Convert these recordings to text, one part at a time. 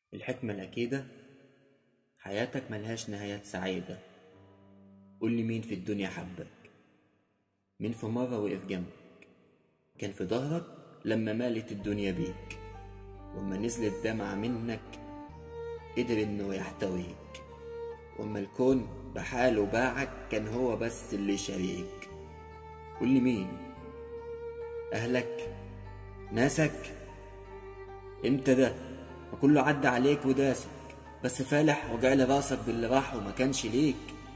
الحكمة الأكيدة حياتك ملهاش نهايات سعيدة قول لي مين في الدنيا حبك مين في مرة وقف جنبك كان في ظهرك لما مالت الدنيا بيك وما نزلت دمعة منك قدر انه يحتويك وما الكون بحاله باعك كان هو بس اللي شريك قول لي مين أهلك ناسك امتى ده ما كله عدى عليك وداسك بس فالح وجعل راسك باللي راح وما كانش ليك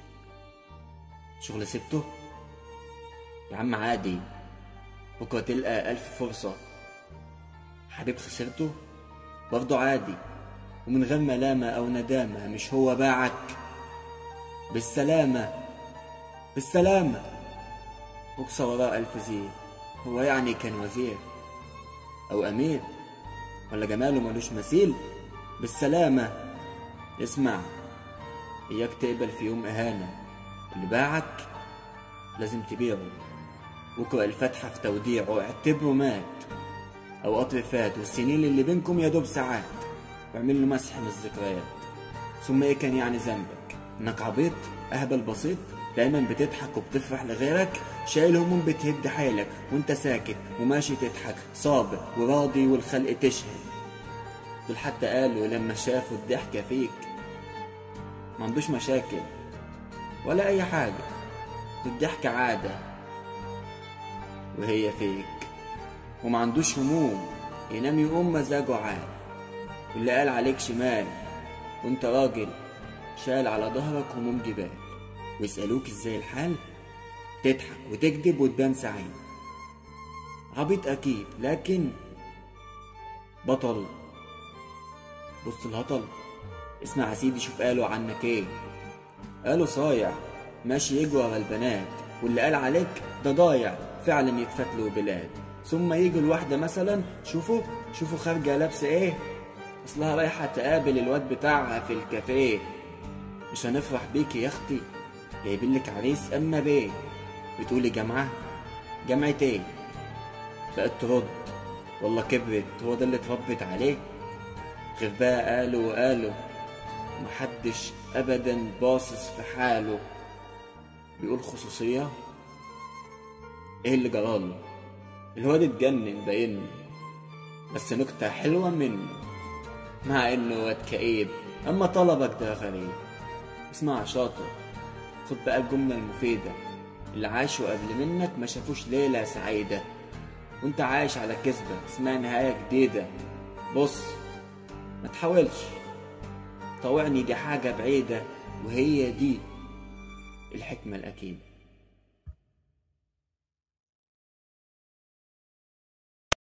شغل سبته يا عم عادي بكرة تلقى ألف فرصة حبيب خسرته برضه عادي ومن غير ملامة أو ندامة مش هو باعك بالسلامة بالسلامة بكسة وراء ألف زين هو يعني كان وزير أو أمير ولا جماله ملوش مثيل بالسلامة اسمع إياك تقبل في يوم إهانة اللي باعك لازم تبيعه واقرأ الفاتحة في توديعه اعتبره مات أو قطر فات والسنين اللي بينكم يا دوب ساعات واعمل له مسح من الذكريات ثم إيه كان يعني ذنبك إنك عبيط أهبل بسيط دايما بتضحك وبتفرح لغيرك شايل هموم بتهد حيلك وانت ساكت وماشي تضحك صابر وراضي والخلق تشهد دول حتى قالوا لما شافوا الضحكة فيك ما عندوش مشاكل ولا أي حاجة الضحكة عادة وهي فيك وما عندوش هموم ينام يقوم مزاجه عال واللي قال عليك شمال وانت راجل شال على ظهرك هموم جبال ويسألوك ازاي الحال تضحك وتكذب وتبان سعيد عبيط أكيد لكن بطل بص الهطل اسمع يا سيدي شوف قالوا عنك ايه قالوا صايع ماشي يجري ورا البنات واللي قال عليك ده ضايع فعلا يتفات له بلاد ثم يجي الواحدة مثلا شوفوا شوفوا خارجة لابسة ايه اصلها رايحة تقابل الواد بتاعها في الكافيه مش هنفرح بيكي يا اختي جايبين لك عريس اما بيه بتقولي جامعة جامعة ايه بقت ترد والله كبرت هو ده اللي اتربت عليه غير بقى قالوا وقالوا محدش ابدا باصص في حاله بيقول خصوصية ايه اللي جراله الواد اتجنن باين بس نكتة حلوة منه مع انه واد كئيب اما طلبك ده غريب اسمع يا شاطر خد بقى الجملة المفيدة اللي عاشوا قبل منك ما شافوش ليلة سعيدة وانت عايش على كذبة اسمها نهاية جديدة بص ما تحاولش طوعني دي حاجة بعيدة وهي دي الحكمة الأكيدة